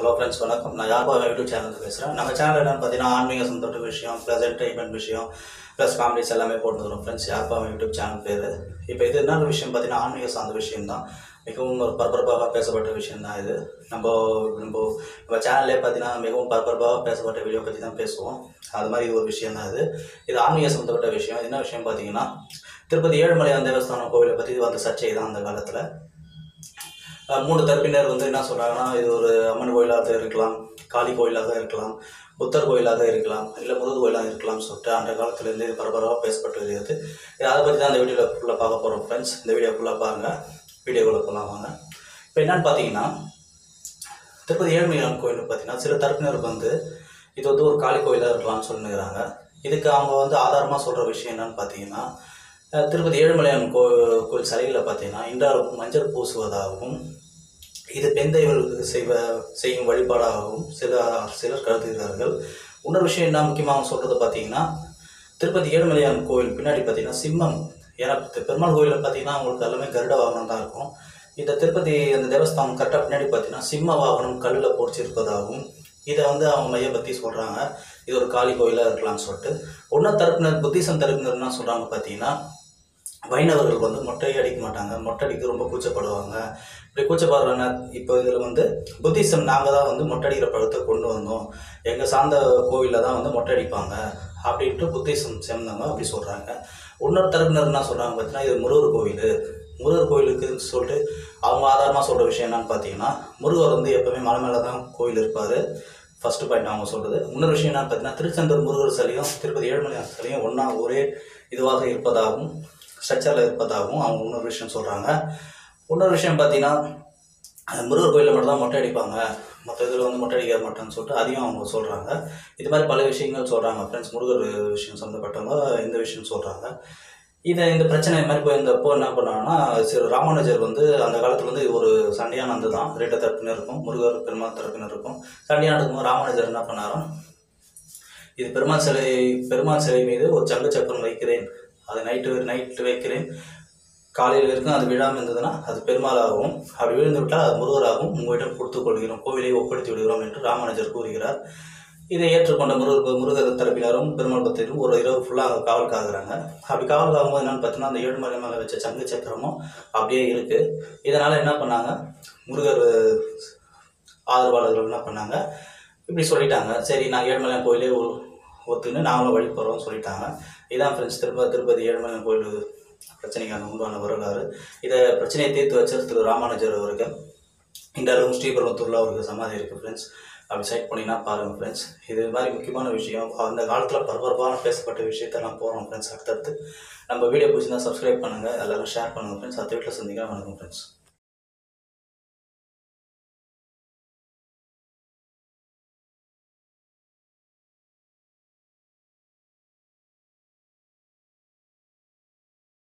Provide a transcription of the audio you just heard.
hello friends வணக்கம் நான் Yapa YouTube சேனலுக்கு பேசுகிறேன் நம்ம சேனல் என்னன்னு பார்த்தீங்கன்னா ஆன்மீக சந்தோட்ட விஷயம் ப்ளஸ் என்டர்டைன்மெண்ட் விஷயம் ப்ளஸ் காமெடிஸ் எல்லாமே போட்டு வரும் ஃப்ரெண்ட்ஸ் யாப்பா யூடியூப் சேனல் பேர் இப்போ இது என்ன விஷயம் பார்த்தீங்கன்னா ஆன்மீக சார்ந்த விஷயம் தான் மிகவும் ஒரு பரபரப்பாக பேசப்பட்ட விஷயம் தான் இது நம்ம நம்ம நம்ம சேனல்லே பார்த்தீங்கன்னா மிகவும் பரபரப்பாக பேசப்பட்ட வீடியோ பற்றி தான் பேசுவோம் அது மாதிரி ஒரு விஷயம் தான் இது இது ஆன்மீக சம்மந்தப்பட்ட விஷயம் என்ன விஷயம் பார்த்தீங்கன்னா திருப்பதி ஏழுமலையான் தேவஸ்தானம் கோவிலை பற்றி வந்த சர்ச்சை தான் அந்த காலத்தில் அஹ் மூணு தரப்பினர் வந்து என்ன சொல்கிறாங்கன்னா இது ஒரு அம்மன் கோயிலாக இருக்கலாம் காளி கோயிலாக இருக்கலாம் புத்தர் கோயிலாக இருக்கலாம் இல்லை முருகர் கோயிலாக இருக்கலாம் சொல்லிட்டு அந்த காலத்துலேருந்து இது பரபரப்பாக பேசப்பட்டு வருகிறது இது அதை பற்றி தான் இந்த வீடியோவில் ஃபுல்லாக பார்க்க போகிறோம் ஃப்ரெண்ட்ஸ் இந்த வீடியோ ஃபுல்லாக பாருங்கள் வீடியோக்குள்ளே போகலாம் வாங்க இப்போ என்னன்னு பார்த்தீங்கன்னா திருப்பதி ஏழுமலையான் கோயில் பார்த்தீங்கன்னா சில தரப்பினர் வந்து இது வந்து ஒரு காளி கோயிலாக இருக்கலாம்னு சொல்லுங்கிறாங்க இதுக்கு அவங்க வந்து ஆதாரமாக சொல்கிற விஷயம் என்னன்னு பார்த்தீங்கன்னா அஹ் திருப்பதி ஏழுமலையான் கோ கோயில் சிலைகளில் பார்த்தீங்கன்னா இன்றாலும் மஞ்சள் பூசுவதாகவும் இது பெண் தெய்வங்களுக்கு செய்வ செய்யும் வழிபாடாகவும் சில சிலர் கருதுகிறார்கள் இன்னொரு விஷயம் என்ன முக்கியமாக அவங்க சொல்கிறது பார்த்தீங்கன்னா திருப்பதி ஏழுமலையான் கோயில் பின்னாடி பார்த்தீங்கன்னா சிம்மம் ஏன்னா தி- பெருமாள் கோயிலில் பார்த்தீங்கன்னா அவங்களுக்கு எல்லாமே கருட வாகனம் தான் இருக்கும் இந்த திருப்பதி அந்த தேவஸ்தானம் கரெக்டாக பின்னாடி பார்த்தீங்கன்னா சிம்ம வாகனம் கல்லில் பொறிச்சிருப்பதாகவும் இதை வந்து அவங்க மையப்படுத்தி சொல்கிறாங்க இது ஒரு காளி கோயிலாக இருக்கலாம்னு சொல்லிட்டு ஒன்றும் தரப்பினர் புத்திசம் தரப்பினர் என்ன சொல்கிறாங்க பார்த்தீங்கன்னா வைணவர்கள் வந்து மொட்டை அடிக்க மாட்டாங்க மொட்டை அடிக்க ரொம்ப கூச்சப்படுவாங்க இப்படி கூச்சப்படுறவங்க இப்போ இதில் வந்து புத்திசம் நாங்கள் தான் வந்து மொட்டை அடிக்கிற பழத்தை கொண்டு வந்தோம் எங்கள் சார்ந்த கோவிலில் தான் வந்து மொட்டை அடிப்பாங்க அப்படின்ட்டு புத்திசம் சேர்ந்தவங்க அப்படி சொல்கிறாங்க இன்னொரு தரப்பினர் என்ன சொல்கிறாங்க பார்த்தீங்கன்னா இது முருகர் கோவில் முருகர் கோயிலுக்குன்னு சொல்லிட்டு அவங்க ஆதாரமாக சொல்கிற விஷயம் என்னன்னு பார்த்தீங்கன்னா முருகர் வந்து எப்பவுமே மலை மேலே தான் கோயில் இருப்பார் ஃபர்ஸ்ட் பாயிண்ட் அவங்க சொல்கிறது இன்னொரு விஷயம் என்னன்னு பார்த்தீங்கன்னா திருச்செந்தூர் முருகர் சிலையும் திருப்பதி ஏழுமலையான் சிலையும் ஒன்றா ஒரே இதுவாக இருப்பதாகவும் ஸ்ட்ரக்சரில் இருப்பதாகவும் அவங்க இன்னொரு விஷயம் சொல்கிறாங்க இன்னொரு விஷயம் பார்த்தீங்கன்னா அஹ் முருகர் கோயிலில் மட்டும் தான் மொட்டை அடிப்பாங்க மற்ற இதில் வந்து மொட்டை அடிக்க மாட்டேன்னு சொல்லிட்டு அதையும் அவங்க சொல்கிறாங்க இது மாதிரி பல விஷயங்கள் சொல்கிறாங்க ஃப்ரெண்ட்ஸ் முருகர் விஷயம் சம்மந்தப்பட்டவங்க இந்த விஷயம் சொல்கிறாங்க இதை இந்த பிரச்சனை இது மாதிரி போயிருந்தப்போ என்ன பண்ணாங்கன்னா சிறு ராமானுஜர் வந்து அந்த காலத்தில் வந்து இது ஒரு சண்டையானது தான் ரெண்டு தரப்பினர் இருக்கும் முருகர் பெருமாள் தரப்பினர் இருக்கும் சண்டையானதுக்கும் ராமானுஜர் என்ன பண்ணாராம் இது பெருமாள் சிலை பெருமாள் சிலை மீது ஒரு சங்கு சக்கரம் வைக்கிறேன் அதை நைட்டு நைட்டு வைக்கிறேன் காலையில் இருக்கும் அது விழாமல் இருந்ததுன்னா அது பெருமாளாகவும் அப்படி விழுந்து விட்டால் அது முருகராகவும் உங்களிடம் கொடுத்துக் கொள்கிறோம் கோவிலை ஒப்படைத்து விடுகிறோம் என்று ராமானுஜர் கூறுகிறார் இதை ஏற்றுக்கொண்ட முருகர் முருகர் தரப்பினரும் பெருமாள் பக்தரும் ஒரு இரவு ஃபுல்லாக அங்கே காவல் காக்குறாங்க அப்படி காவல் காக்கும்போது என்னன்னு பார்த்தீங்கன்னா அந்த ஏழுமலை மேலே வச்ச சங்கு சக்கரமும் அப்படியே இருக்குது இதனால் என்ன பண்ணாங்க முருகர் ஆதரவாளர்கள் என்ன பண்ணாங்க இப்படி சொல்லிட்டாங்க சரி நான் ஏழுமலையான் கோயிலே ஒ- ஒத்துன்னு நாங்களும் வழி போகிறோம்னு சொல்லிட்டாங்க இதான் ஃப்ரெண்ட்ஸ் திருப்ப திருப்பதி ஏழுமலையான் கோயில் பிரச்சனைக்கான உண்டான வரலாறு இதை பிரச்சனையை தீர்த்து வச்சது திரு ராமானுஜர் அவர்கள் இன்றளவும் ஸ்ரீபெரும்புத்தூரில் அவருக்கு சமாதி இருக்குது ஃப்ரெண்ட்ஸ் அப்படி சைட் பண்ணிங்கன்னா பாருங்கள் ஃப்ரெண்ட்ஸ் இது மாதிரி முக்கியமான விஷயம் அந்த காலத்தில் பரபரப்பான பேசப்பட்ட விஷயத்த நான் போகிறோம் ஃப்ரெண்ட்ஸ் அடுத்தடுத்து நம்ம வீடியோ பிடிச்சிருந்தா சப்ஸ்கிரைப் பண்ணுங்கள் எல்லாரும் ஷேர் பண்ணுங்கள் ஃப்ரெண்ட்ஸ் அடுத்த வீட்டில் சந்திக்கலாம் வணக்கம் ஃப்ரெண்ட்ஸ்